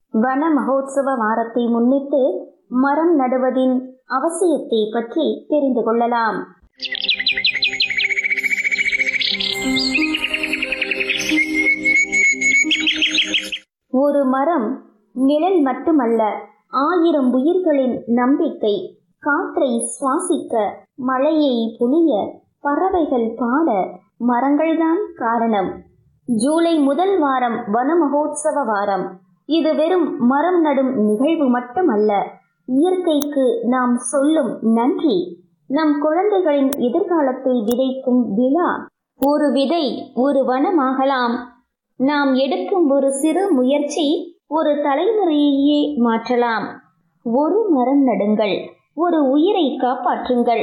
வன மகோத்சவ வாரத்தை முன்னிட்டு மரம் நடுவதின் அவசியத்தை பற்றி தெரிந்து கொள்ளலாம் ஒரு மரம் நிழல் மட்டுமல்ல ஆயிரம் உயிர்களின் நம்பிக்கை காற்றை சுவாசிக்க மழையை புளிய பறவைகள் பாட மரங்கள்தான் காரணம் ஜூலை முதல் வாரம் வன மகோத்சவ வாரம் இது வெறும் மரம் நடும் நிகழ்வு மட்டுமல்ல இயற்கைக்கு நாம் சொல்லும் நன்றி நம் குழந்தைகளின் எதிர்காலத்தை விதைக்கும் விழா ஒரு விதை ஒரு வனமாகலாம் நாம் எடுக்கும் ஒரு சிறு முயற்சி ஒரு தலைமுறையையே மாற்றலாம் ஒரு மரம் நடுங்கள் ஒரு உயிரை காப்பாற்றுங்கள்